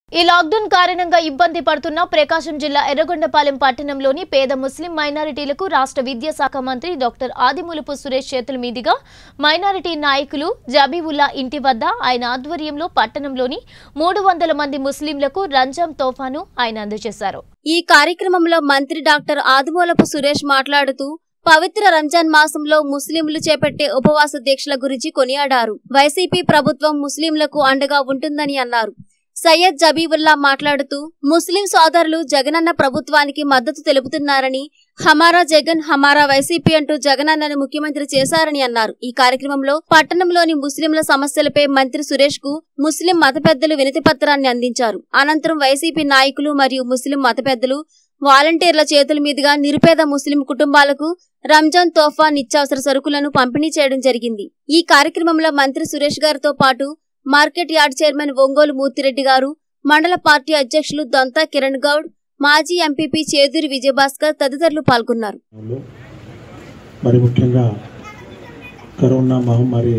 ఈ లాక్డౌన్ కారణంగా ఇబ్బంది పడుతున్న ప్రకాశం జిల్లా ఎర్రగొండపాలెం పట్టణంలోని పేద ముస్లిం మైనారిటీలకు రాష్ట్ర విద్యాశాఖ మంత్రి డాక్టర్ ఆదిమూలపు సురేష్ చేతుల మీదుగా మైనారిటీ నాయకులు జబీవుల్లా ఇంటి వద్ద ఆయన ఆధ్వర్యంలో పట్టణంలోని మూడు వందల మంది ముస్లింలకు రంజాన్ తోఫాను ఆయన అందజేశారు ఈ కార్యక్రమంలో మంత్రి డాక్టర్ ఆదిమూలపు సురేష్ మాట్లాడుతూ పవిత్ర రంజాన్ మాసంలో ముస్లింలు చేపట్టే ఉపవాస దీక్షల గురించి కొనియాడారు వైసీపీ ప్రభుత్వం ముస్లింలకు అండగా ఉంటుందని అన్నారు సయ్యద్ జబీవుల్లా మాట్లాడుతూ ముస్లిం సోదరులు జగనన్న ప్రభుత్వానికి మద్దతు తెలుపుతున్నారని హమారా జగన్ హమారా వైసీపీ అంటూ జగనన్నను ముఖ్యమంత్రి చేశారని అన్నారు ఈ కార్యక్రమంలో పట్టణంలోని ముస్లింల సమస్యలపై మంత్రి సురేష్ కు ముస్లిం మత పెద్దలు వినతి పత్రాన్ని అందించారు అనంతరం వైసీపీ నాయకులు మరియు ముస్లిం మత పెద్దలు వాలంటీర్ల చేతుల మీదుగా నిరుపేద ముస్లిం కుటుంబాలకు రంజాన్ తోఫా నిత్యావసర సరుకులను పంపిణీ చేయడం జరిగింది ఈ కార్యక్రమంలో మంత్రి సురేష్ గారితో పాటు market yard chairman Ongole Murthy Reddy గారు మండల పార్టీ అధ్యక్షులు దొంతా కిరణ్ గౌడ్ మాజీ ఎంపీపీ చేదూరి విజయభాస్కర్ తదితరులు పాల్గొన్నారు లో మరి ముఖ్యంగా కరోనా మహమ్మారి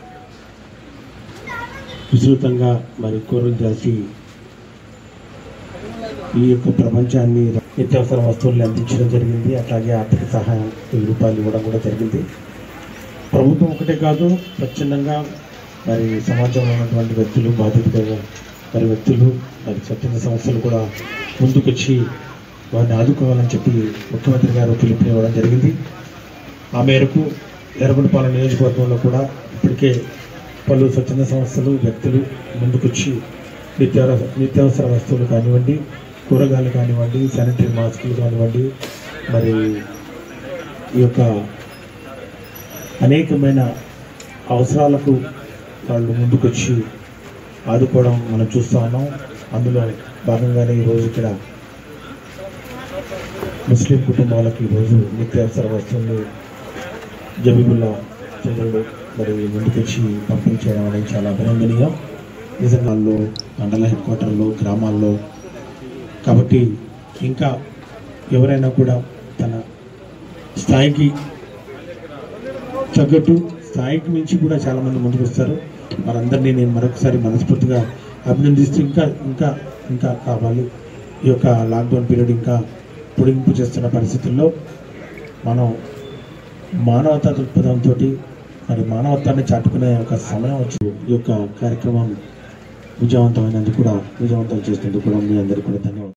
విస్తృతంగా మరి కోరలు చేసి ఈ యొక్క ప్రపంచాన్ని నిత్యావసర వస్తువుల్ని అందించడం జరిగింది అట్లాగే ఆర్థిక సహాయం వెయ్యి రూపాయలు ఇవ్వడం కూడా జరిగింది ప్రభుత్వం ఒకటే కాదు స్వచ్ఛందంగా మరి సమాజంలో ఉన్నటువంటి వ్యక్తులు బాధితులు మరి వ్యక్తులు మరి స్వచ్ఛంద సంస్థలు కూడా ముందుకొచ్చి వారిని ఆదుకోవాలని చెప్పి ముఖ్యమంత్రి గారు పిలుపునివ్వడం జరిగింది ఆ మేరకు ఎర్రగొండపాలెం నియోజకవర్గంలో కూడా ఇప్పటికే పలు స్వచ్ఛంద సంస్థలు వ్యక్తులు ముందుకొచ్చి నిత్యావసర నిత్యావసర వస్తువులు కానివ్వండి కూరగాయలు కానివ్వండి శానిటరీ మాస్కులు కానివ్వండి మరి ఈ యొక్క అనేకమైన అవసరాలకు వాళ్ళు ముందుకొచ్చి ఆదుకోవడం మనం చూస్తూ ఉన్నాం అందులో భాగంగానే ఈరోజు ఇక్కడ ముస్లిం కుటుంబాలకు ఈరోజు నిత్యావసర వస్తువులు జబీబుల్లా చంద్రుడు మరి ముందుకొచ్చి పంపిణీ చేయడం అనేది చాలా అభినందనీయం నిజంగా మండల హెడ్ క్వార్టర్లో గ్రామాల్లో కాబట్టి ఇంకా ఎవరైనా కూడా తన స్థాయికి తగ్గట్టు స్థాయికి మించి కూడా చాలామంది ముందుకు వస్తారు వారందరినీ నేను మరొకసారి మనస్ఫూర్తిగా అభినందిస్తూ ఇంకా ఇంకా ఇంకా కావాలి ఈ యొక్క లాక్డౌన్ పీరియడ్ ఇంకా పొడిగింపు చేస్తున్న పరిస్థితుల్లో మనం మానవతా దృక్పథంతో మరి మానవత్వాన్ని చాటుకునే ఒక సమయం వచ్చి ఈ యొక్క కార్యక్రమం విజయవంతమైనందుకు కూడా విజయవంతం చేసినందుకు కూడా మీ అందరికీ కూడా ధన్యవాదాలు